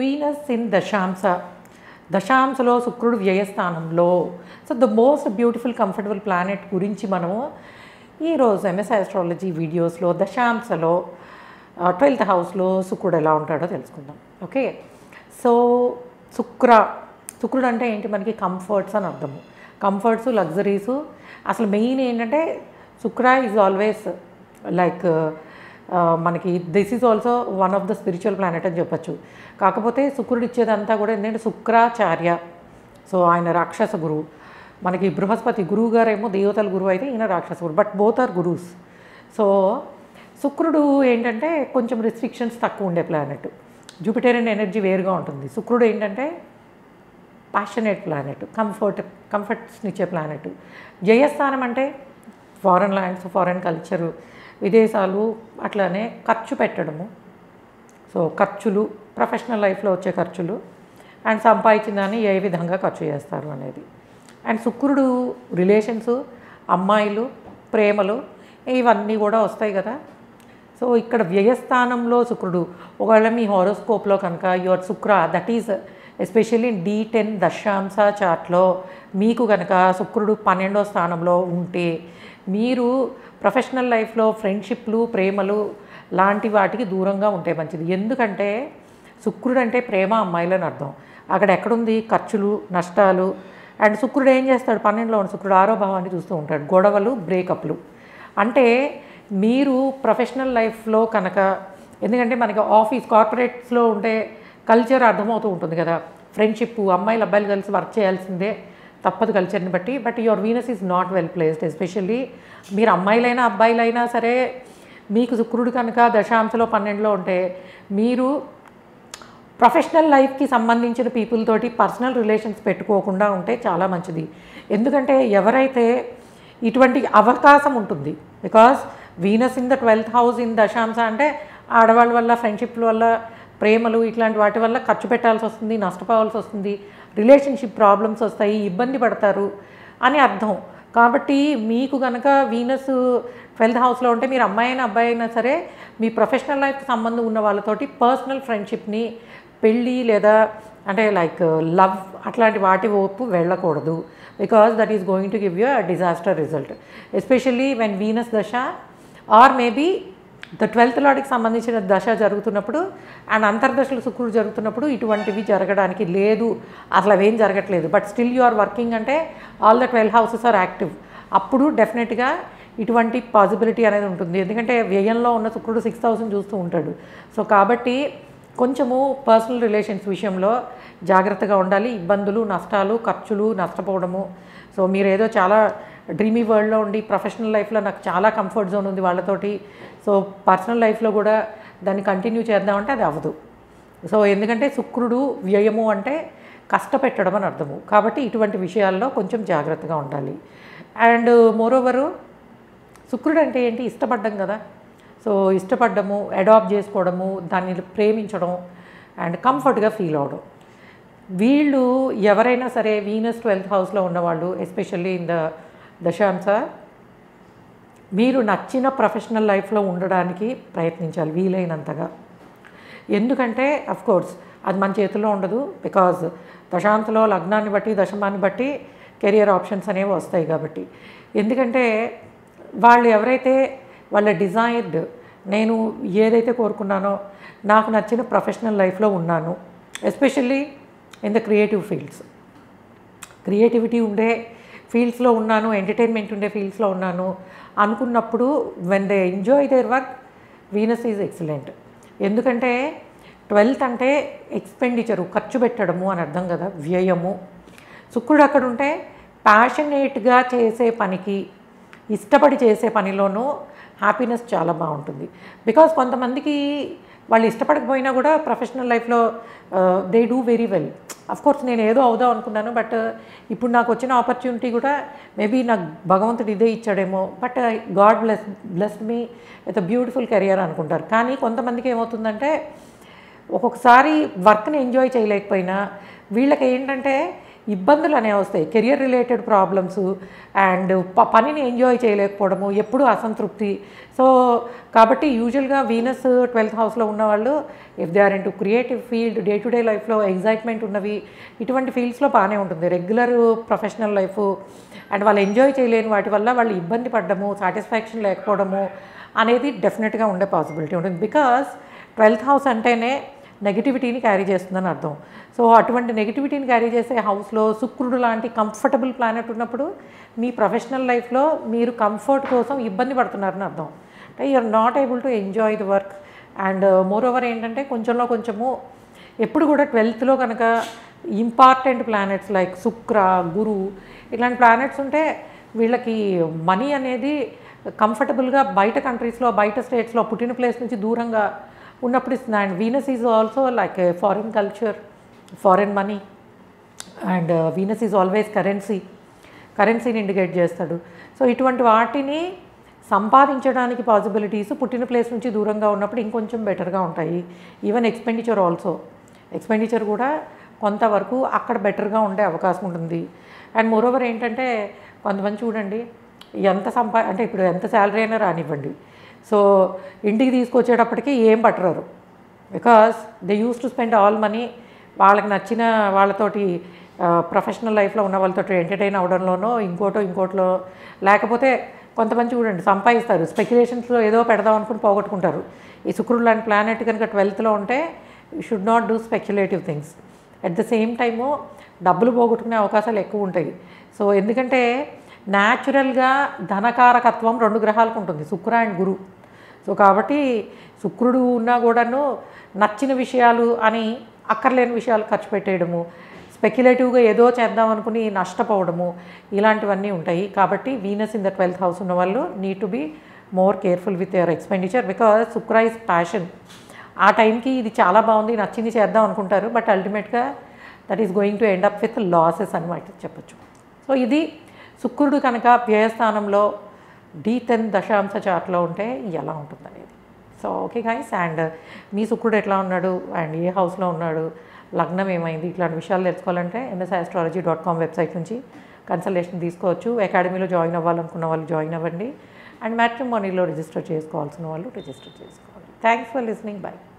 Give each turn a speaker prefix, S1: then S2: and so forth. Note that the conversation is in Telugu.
S1: వీనస్ ఇన్ దశాంశ దశాంశలో శుక్రుడు వ్యయస్థానంలో so the most beautiful comfortable planet గురించి మనము ఈరోజు ఎంఎస్ ఆస్ట్రాలజీ వీడియోస్లో దశాంశలో ట్వెల్త్ హౌస్లో శుక్రుడు ఎలా ఉంటాడో తెలుసుకుందాం ఓకే సో శుక్ర శుక్రుడు అంటే ఏంటి మనకి కంఫర్ట్స్ అని అర్థము కంఫర్ట్స్ లగ్జరీస్ అసలు మెయిన్ ఏంటంటే శుక్ర ఈజ్ ఆల్వేస్ లైక్ మనకి this is also one of the spiritual planet అని చెప్పొచ్చు కాకపోతే శుక్రుడు ఇచ్చేదంతా కూడా ఏంటంటే శుక్రాచార్య సో ఆయన రాక్షస గురువు మనకి బృహస్పతి గురువు గారేమో దేవతల గురువు అయితే ఈయన రాక్షస గురువు బట్ బోత్ ఆర్ గురువుస్ సో శుక్రుడు ఏంటంటే కొంచెం రిస్ట్రిక్షన్స్ తక్కువ ఉండే ప్లానెట్ జూపిటేరియన్ ఎనర్జీ వేరుగా ఉంటుంది శుక్రుడు ఏంటంటే ప్యాషనేట్ ప్లానెట్ కంఫర్ట్ కంఫర్ట్స్ని ఇచ్చే ప్లానెట్ జయస్థానం అంటే ఫారెన్ ల్యాండ్స్ ఫారెన్ కల్చరు విదేశాలు అట్లానే ఖర్చు పెట్టడము సో ఖర్చులు ప్రొఫెషనల్ లైఫ్లో వచ్చే ఖర్చులు అండ్ సంపాదించిన దాన్ని ఏ విధంగా ఖర్చు చేస్తారు అనేది అండ్ శుక్రుడు రిలేషన్స్ అమ్మాయిలు ప్రేమలు ఇవన్నీ కూడా వస్తాయి కదా సో ఇక్కడ వ్యయస్థానంలో శుక్రుడు ఒకవేళ మీ హారోస్కోప్లో కనుక your Shukra that is especially D ten దశాంశ చార్ట్లో మీకు కనుక శుక్రుడు పన్నెండో స్థానంలో ఉంటే మీరు ప్రొఫెషనల్ లైఫ్లో ఫ్రెండ్షిప్లు ప్రేమలు లాంటి వాటికి దూరంగా ఉంటే మంచిది ఎందుకంటే శుక్రుడు అంటే ప్రేమ అమ్మాయిలని అర్థం అక్కడ ఎక్కడుంది ఖర్చులు నష్టాలు అండ్ శుక్రుడు ఏం చేస్తాడు పన్నెండులో ఉన్న శుక్రుడు ఆరో భావాన్ని చూస్తూ ఉంటాడు గొడవలు బ్రేకప్లు అంటే మీరు ప్రొఫెషనల్ లైఫ్లో కనుక ఎందుకంటే మనకి ఆఫీస్ కార్పొరేట్స్లో ఉంటే కల్చర్ అర్థమవుతూ ఉంటుంది కదా ఫ్రెండ్షిప్ అమ్మాయిలు అబ్బాయిలు కలిసి వర్క్ చేయాల్సిందే తప్పదు కల్చర్ని బట్టి but your Venus is not well placed especially మీరు అమ్మాయిలైనా అబ్బాయిలైనా సరే మీకు శుక్రుడు కనుక దశాంశలో పన్నెండులో ఉంటే మీరు ప్రొఫెషనల్ లైఫ్కి సంబంధించిన పీపుల్ తోటి పర్సనల్ రిలేషన్స్ పెట్టుకోకుండా ఉంటే చాలా మంచిది ఎందుకంటే ఎవరైతే ఇటువంటి అవకాశం ఉంటుంది because Venus in the twelfth house in దశాంశ అంటే ఆడవాళ్ళ వల్ల ఫ్రెండ్షిప్ల వల్ల ప్రేమలు ఇట్లాంటి వాటి వల్ల ఖర్చు పెట్టాల్సి వస్తుంది నష్టపోవాల్సి వస్తుంది రిలేషన్షిప్ ప్రాబ్లమ్స్ వస్తాయి ఇబ్బంది పడతారు అని అర్థం కాబట్టి మీకు కనుక వీనస్ ట్వెల్త్ హౌస్లో ఉంటే మీరు అమ్మాయి అయినా అబ్బాయి అయినా సరే మీ ప్రొఫెషనల్ లైఫ్కి సంబంధం ఉన్న వాళ్ళతోటి పర్సనల్ ఫ్రెండ్షిప్ని పెళ్ళి లేదా అంటే లైక్ లవ్ అట్లాంటి వాటి వైపు వెళ్ళకూడదు because that is going to give you a disaster result especially when Venus dasha or maybe the twelfth లాడ్కి సంబంధించిన దశ జరుగుతున్నప్పుడు అండ్ అంతర్దశలు శుక్రుడు జరుగుతున్నప్పుడు ఇటువంటివి జరగడానికి లేదు అసలు అవేం జరగట్లేదు but still you are working అంటే all the twelve houses are active అప్పుడు డెఫినెట్గా ఇటువంటి పాసిబిలిటీ అనేది ఉంటుంది ఎందుకంటే వ్యయంలో ఉన్న శుక్రుడు సిక్స్ థౌసండ్ చూస్తూ ఉంటాడు సో కాబట్టి కొంచెము పర్సనల్ రిలేషన్స్ విషయంలో జాగ్రత్తగా ఉండాలి ఇబ్బందులు నష్టాలు ఖర్చులు నష్టపోవడము సో మీరు ఏదో చాలా డ్రీమీ వరల్డ్లో ఉండి ప్రొఫెషనల్ లైఫ్లో నాకు చాలా కంఫర్ట్ జోన్ ఉంది వాళ్ళతోటి సో పర్సనల్ లైఫ్లో కూడా దాన్ని కంటిన్యూ చేద్దామంటే అది అవ్వదు సో ఎందుకంటే శుక్రుడు వ్యయము అంటే కష్టపెట్టడం అని అర్థము కాబట్టి ఇటువంటి విషయాల్లో కొంచెం జాగ్రత్తగా ఉండాలి అండ్ మోరోవరు శుక్రుడు అంటే ఏంటి ఇష్టపడ్డం కదా సో ఇష్టపడ్డము అడాప్ట్ చేసుకోవడము దాన్ని ప్రేమించడం అండ్ కంఫర్ట్గా ఫీల్ అవడం వీళ్ళు ఎవరైనా సరే వీనస్ ట్వెల్త్ హౌస్లో ఉన్నవాళ్ళు ఎస్పెషల్లీ ఇన్ ద దశాంశ మీరు నచ్చిన ప్రొఫెషనల్ లైఫ్లో ఉండడానికి ప్రయత్నించాలి వీలైనంతగా ఎందుకంటే అఫ్ కోర్స్ అది మన చేతిలో ఉండదు బికాజ్ దశాంతలో లగ్నాన్ని బట్టి దశమాన్ని బట్టి కెరియర్ ఆప్షన్స్ అనేవి వస్తాయి కాబట్టి ఎందుకంటే వాళ్ళు ఎవరైతే వాళ్ళ డిజైర్డ్ నేను ఏదైతే కోరుకున్నానో నాకు నచ్చిన ప్రొఫెషనల్ లైఫ్లో ఉన్నాను especially in the creative fields creativity ఉండే ఫీల్డ్స్లో ఉన్నాను ఎంటర్టైన్మెంట్ ఉండే ఫీల్డ్స్లో ఉన్నాను అనుకున్నప్పుడు when they enjoy their work Venus is excellent ఎందుకంటే ట్వెల్త్ అంటే ఎక్స్పెండిచరు ఖర్చు పెట్టడము అని అర్థం కదా వ్యయము శుక్రుడు అక్కడ ఉంటే ప్యాషనేట్గా చేసే పనికి ఇష్టపడి చేసే పనిలోనూ హ్యాపీనెస్ చాలా బాగుంటుంది బికాస్ కొంతమందికి వాళ్ళు ఇష్టపడకపోయినా కూడా ప్రొఫెషనల్ లైఫ్లో they do very well course నేను ఏదో అవుదాం అనుకున్నాను బట్ ఇప్పుడు నాకు వచ్చిన ఆపర్చునిటీ కూడా మేబీ నాకు భగవంతుడు ఇదే ఇచ్చాడేమో but God bless blessed me with a beautiful career అనుకుంటారు కానీ కొంతమందికి ఏమవుతుందంటే ఒక్కొక్కసారి వర్క్ని ఎంజాయ్ చేయలేకపోయినా వీళ్ళకి ఏంటంటే ఇబ్బందులు అనేవి వస్తాయి కెరియర్ రిలేటెడ్ ప్రాబ్లమ్స్ అండ్ ప పనిని ఎంజాయ్ చేయలేకపోవడము ఎప్పుడు అసంతృప్తి సో కాబట్టి యూజువల్గా వీనస్ ట్వెల్త్ హౌస్లో ఉన్నవాళ్ళు if they are into creative field day to day లైఫ్లో ఎగ్జైట్మెంట్ ఉన్నవి ఇటువంటి ఫీల్డ్స్లో బాగానే ఉంటుంది రెగ్యులర్ ప్రొఫెషనల్ లైఫ్ అండ్ వాళ్ళు ఎంజాయ్ చేయలేని వాటి వల్ల వాళ్ళు ఇబ్బంది పడ్డము సాటిస్ఫాక్షన్ లేకపోవడము అనేది డెఫినెట్గా ఉండే పాసిబిలిటీ ఉంటుంది బికాస్ ట్వెల్త్ హౌస్ అంటేనే నెగిటివిటీని క్యారీ చేస్తుందని అర్థం సో అటువంటి నెగిటివిటీని క్యారీ చేసే హౌస్లో శుక్రుడు లాంటి కంఫర్టబుల్ ప్లానెట్ ఉన్నప్పుడు మీ ప్రొఫెషనల్ లైఫ్లో మీరు కంఫర్ట్ కోసం ఇబ్బంది పడుతున్నారని అర్థం అంటే you're not able to enjoy the work and moreover ఏంటంటే కొంచెంలో కొంచెము ఎప్పుడు కూడా ట్వెల్త్లో కనుక ఇంపార్టెంట్ ప్లానెట్స్ లైక్ శుక్ర గురు ఇట్లాంటి ప్లానెట్స్ ఉంటే వీళ్ళకి మనీ అనేది కంఫర్టబుల్గా బయట కంట్రీస్లో బయట స్టేట్స్లో పుట్టిన ప్లేస్ నుంచి దూరంగా ఉన్నప్పుడు ఇస్తుంది and Venus is also like foreign culture foreign money and Venus is always currency కరెన్సీని ఇండికేట్ చేస్తాడు సో ఇటువంటి వాటిని సంపాదించడానికి పాసిబిలిటీస్ పుట్టిన ప్లేస్ నుంచి దూరంగా ఉన్నప్పుడు ఇంకొంచెం బెటర్గా ఉంటాయి ఈవెన్ ఎక్స్పెండిచర్ ఆల్సో ఎక్స్పెండిచర్ కూడా కొంతవరకు అక్కడ బెటర్గా ఉండే అవకాశం ఉంటుంది అండ్ మోరోవర్ ఏంటంటే కొంతమంది చూడండి ఎంత సంపా అంటే ఇప్పుడు ఎంత శాలరీ అయినా రానివ్వండి సో ఇంటికి తీసుకొచ్చేటప్పటికి ఏం పట్టరారు because they use to spend all money వాళ్ళకి నచ్చిన వాళ్ళతోటి ప్రొఫెషనల్ లైఫ్లో ఉన్న వాళ్ళతో ఎంటర్టైన్ అవ్వడంలోనో ఇంకోటో ఇంకోటిలో లేకపోతే కొంతమంది చూడండి సంపాదిస్తారు స్పెక్యులేషన్స్లో ఏదో పెడదాం అనుకుని పోగొట్టుకుంటారు ఈ శుక్రుడు లాంటి ప్లానెట్ కనుక ట్వెల్త్లో ఉంటే you should not do speculative things at the same time డబ్బులు పోగొట్టుకునే అవకాశాలు ఎక్కువ ఉంటాయి సో ఎందుకంటే న్యాచురల్గా ధనకారకత్వం రెండు గ్రహాలకు ఉంటుంది శుక్ర అండ్ గురు సో కాబట్టి శుక్రుడు ఉన్నా కూడాను నచ్చిన విషయాలు అని అక్కర్లేని విషయాలు ఖర్చు పెట్టేయడము స్పెక్యులేటివ్గా ఏదో చేద్దాం అనుకుని నష్టపోవడము ఇలాంటివన్నీ ఉంటాయి కాబట్టి Venus in the twelfth house ఉన్న వాళ్ళు need to be more careful with your expenditure because Shukra is passion ఆ టైంకి ఇది చాలా బాగుంది నచ్చింది చేద్దాం అనుకుంటారు బట్ అల్టిమేట్గా that is going to end up with losses అనమాట చెప్పచ్చు సో ఇది శుక్రుడు కనుక వ్యయస్థానంలో డి టెన్ దశాంశ చార్ట్లో ఉంటే ఎలా ఉంటుంది అనేది సో ఓకే గైస్ అండ్ మీ శుక్రుడు ఎట్లా ఉన్నాడు అండ్ ఏ హౌస్లో ఉన్నాడు లగ్నం ఏమైంది ఇట్లాంటి విషయాలు తెలుసుకోవాలంటే MS astrology dot com website నుంచి కన్సల్టేషన్ తీసుకోవచ్చు అకాడమీలో జాయిన్ అవ్వాలనుకున్న వాళ్ళు జాయిన్ అవ్వండి అండ్ మ్యాట్రిమోనీలో రిజిస్టర్ చేసుకోవాల్సిన వాళ్ళు రిజిస్టర్ చేసుకోవాలి థ్యాంక్స్ ఫర్ లిసనింగ్ బై